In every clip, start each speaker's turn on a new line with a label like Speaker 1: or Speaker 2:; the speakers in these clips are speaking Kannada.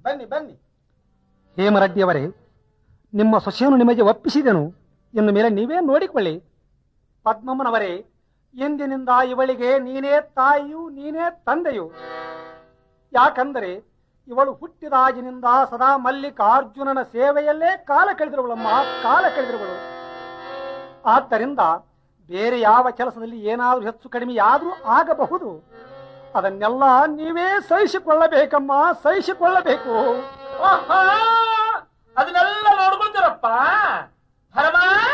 Speaker 1: ಬನ್ನಿ ಬನ್ನಿ
Speaker 2: ಹೇಮರೆಡ್ಡಿಯವರೇ ನಿಮ್ಮ ಸೊಸೆಯನ್ನು ನಿಮಗೆ ಒಪ್ಪಿಸಿದೆನು ಇನ್ನು ಮೇಲೆ ನೀವೇ ನೋಡಿಕೊಳ್ಳಿ ಪದ್ಮಮ್ಮನವರೇ ಎಂದಿನಿಂದ ಇವಳಿಗೆ ನೀನೇ ತಾಯಿಯು ನೀನೇ ತಂದೆಯು ಯಾಕಂದರೆ ಇವಳು ಹುಟ್ಟಿದಾಗಿನಿಂದ ಸದಾ ಮಲ್ಲಿಕಾರ್ಜುನನ ಸೇವೆಯಲ್ಲೇ ಕಾಲ ಕಳೆದಿರುವಳಮ್ಮ ಕಾಲ ಕಳೆದಿರುವಳು ಆದ್ದರಿಂದ ಬೇರೆ ಯಾವ ಕೆಲಸದಲ್ಲಿ ಏನಾದರೂ ಹೆಚ್ಚು ಕಡಿಮೆ ಆದರೂ ಆಗಬಹುದು ಅದನ್ನೆಲ್ಲ ನೀವೇ ಸಹಿಸಿಕೊಳ್ಳಬೇಕಮ್ಮ ಸಹಿಸಿಕೊಳ್ಳಬೇಕು
Speaker 1: ಆಹಾ, ಅದನ್ನೆಲ್ಲ ನೋಡ್ಕೊಳ್ತೀರಪ್ಪ ಹರಮ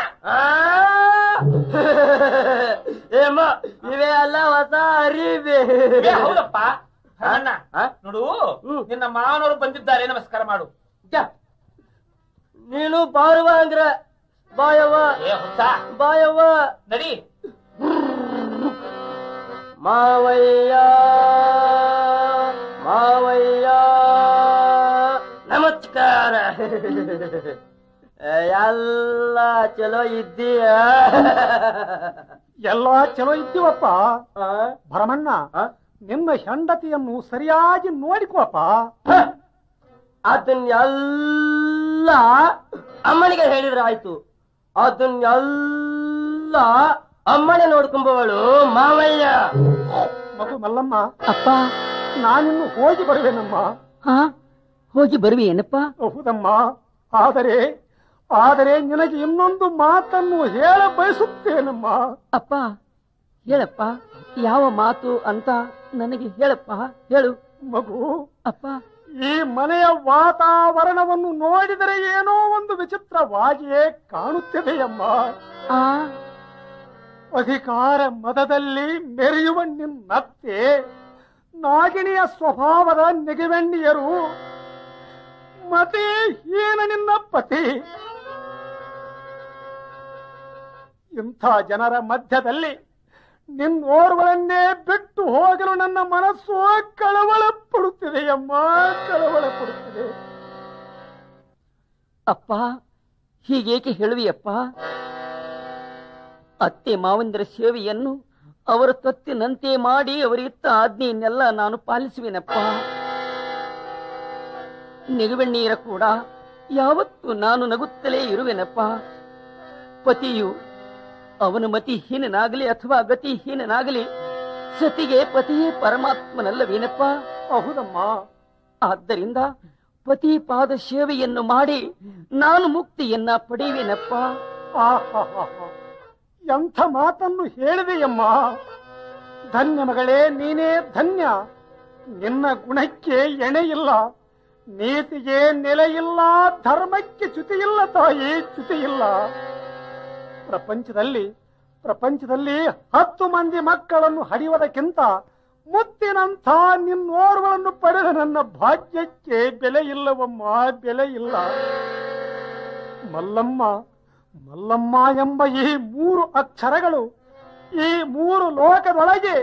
Speaker 3: ಏಮ್ಮ ಇವೇ ಅಲ್ಲ ಹೊಸ ಅರಿವೆ
Speaker 1: ಏ, ಹೌದಪ್ಪ ಹರಮಣ್ಣ
Speaker 3: ಆ?
Speaker 1: ನೋಡು
Speaker 3: ಹ್ಮ್.
Speaker 1: ನಿನ್ನ ಮಾವನವರು ಬಂದಿದ್ದಾರೆ ನಮಸ್ಕಾರ ಮಾಡು
Speaker 3: ಛ, ನೀನು ಬಾರುವ ಅಂದ್ರ ಬಾಯವ್ವ
Speaker 1: ಏ ಹುಚ್ಚ
Speaker 3: ಬಾಯವ್ವ
Speaker 1: ನಡಿ
Speaker 3: ಮಾವಯ್ಯ ಮಾವಯ್ಯ ನಮಸ್ಕಾರ ಎಲ್ಲ ಚಲೋ ಇದ್ದೀಯ
Speaker 2: ಎಲ್ಲ ಚಲೋ ಇದ್ದೀವಪ್ಪ
Speaker 3: ಆ?
Speaker 2: ಭರಮಣ್ಣ
Speaker 3: ಆ?
Speaker 2: ನಿನ್ನ ಹೆಂಡತಿಯನ್ನು ಸರಿಯಾಗಿ ನೋಡಿಕೋಪ್ಪ
Speaker 3: ಅದನ್ನೆಲ್ಲ ಅಮ್ಮನಿಗೆ ಹೇಳಿದ್ರೆ ಆಯ್ತು ಅದನ್ನೆಲ್ಲ ಅಮ್ಮನೆ ನೋಡ್ಕೊಂಬವಳು ಮಾವಯ್ಯ
Speaker 2: ಮಗು ಮಲ್ಲಮ್ಮ
Speaker 4: ಅಪ್ಪ
Speaker 2: ನಾನಿನ್ನು ಹೋಗಿ ಬರುವೆನಮ್ಮ
Speaker 4: ಹಾ ಹೋಗಿ ಬರುವೇನಪ್ಪ
Speaker 2: ಹೌದಮ್ಮ ಆದರೆ ಆದರೆ ನಿನಗೆ ಇನ್ನೊಂದು ಮಾತನ್ನು ಹೇಳ ಬಯಸುತ್ತೇನಮ್ಮ
Speaker 4: ಅಪ್ಪ ಹೇಳಪ್ಪ ಯಾವ ಮಾತು ಅಂತ ನನಗೆ ಹೇಳಪ್ಪ ಹೇಳು
Speaker 2: ಮಗು
Speaker 4: ಅಪ್ಪ
Speaker 2: ಈ ಮನೆಯ ವಾತಾವರಣವನ್ನು ನೋಡಿದರೆ ಏನೋ ಒಂದು ವಿಚಿತ್ರವಾಗಿಯೇ ಕಾಣುತ್ತಿದೆಯಮ್ಮ
Speaker 4: ಆ
Speaker 2: ಅಧಿಕಾರ ಮದದಲ್ಲಿ ಮೆರೆಯುವ ನಿನ್ನತ್ತೆ ನಾಗಿಣಿಯ ಸ್ವಭಾವದ ನೆಗೆವೆಣ್ಣಿಯರು ಮತೆ ಹೀನ ನಿನ್ನ ಪತಿ ಇಂಥ ಜನರ ಮಧ್ಯದಲ್ಲಿ ನಿನ್ನೋರ್ವರನ್ನೇ ಬಿಟ್ಟು ಹೋಗಲು ನನ್ನ ಮನಸ್ಸು ಕಳವಳ ಪಡುತ್ತಿದೆಯಮ್ಮ ಕಳವಳ ಪಡುತ್ತಿದೆ
Speaker 4: ಅಪ್ಪ ಹೀಗೇಕೆ ಹೇಳುವಿಯಪ್ಪ ಅತ್ತೆ ಮಾವಂದಿರ ಸೇವೆಯನ್ನು ಅವರ ತತ್ತಿನಂತೆ ಮಾಡಿ ಅವರಿತ್ತ ಆಜ್ಞೆಯನ್ನೆಲ್ಲ ನಾನು ಪಾಲಿಸುವೆನಪ್ಪ ನಿಗುವೆಣ್ಣೀರ ಕೂಡ ಯಾವತ್ತು ನಾನು ನಗುತ್ತಲೇ ಇರುವೆನಪ್ಪ ಪತಿಯು ಅವನು ಮತಿಹೀನನಾಗಲಿ ಅಥವಾ ಗತಿಹೀನನಾಗಲಿ ಸತಿಗೆ ಪತಿಯೇ ಪರಮಾತ್ಮನಲ್ಲವೇನಪ್ಪ
Speaker 2: ಹೌದಮ್ಮ
Speaker 4: ಆದ್ದರಿಂದ ಪತಿ ಪಾದ ಸೇವೆಯನ್ನು ಮಾಡಿ ನಾನು ಮುಕ್ತಿಯನ್ನ ಪಡೆಯುವೆನಪ್ಪ
Speaker 2: ಆಹಾಹಾಹಾ. ಎಂಥ ಮಾತನ್ನು ಹೇಳಿದೆಯಮ್ಮ ಧನ್ಯ ಮಗಳೇ ನೀನೇ ಧನ್ಯ ನಿನ್ನ ಗುಣಕ್ಕೆ ಎಣೆಯಿಲ್ಲ ನೀತಿಗೆ ನೆಲೆಯಿಲ್ಲ ಧರ್ಮಕ್ಕೆ ಚ್ಯುತಿಯಿಲ್ಲ ತಾಯಿ ಚ್ಯುತಿಯಿಲ್ಲ ಪ್ರಪಂಚದಲ್ಲಿ ಪ್ರಪಂಚದಲ್ಲಿ ಹತ್ತು ಮಂದಿ ಮಕ್ಕಳನ್ನು ಹಡಿಯುವುದಕ್ಕಿಂತ ಮುತ್ತಿನಂಥ ನಿನ್ನೋರ್ಗಳನ್ನು ಪಡೆದ ನನ್ನ ಭಾಗ್ಯಕ್ಕೆ ಬೆಲೆ ಇಲ್ಲವಮ್ಮ ಬೆಲೆ ಇಲ್ಲ ಮಲ್ಲಮ್ಮ ಮಲ್ಲಮ್ಮ ಎಂಬ ಈ ಮೂರು ಅಕ್ಷರಗಳು ಈ ಮೂರು ಲೋಕದೊಳಗೆ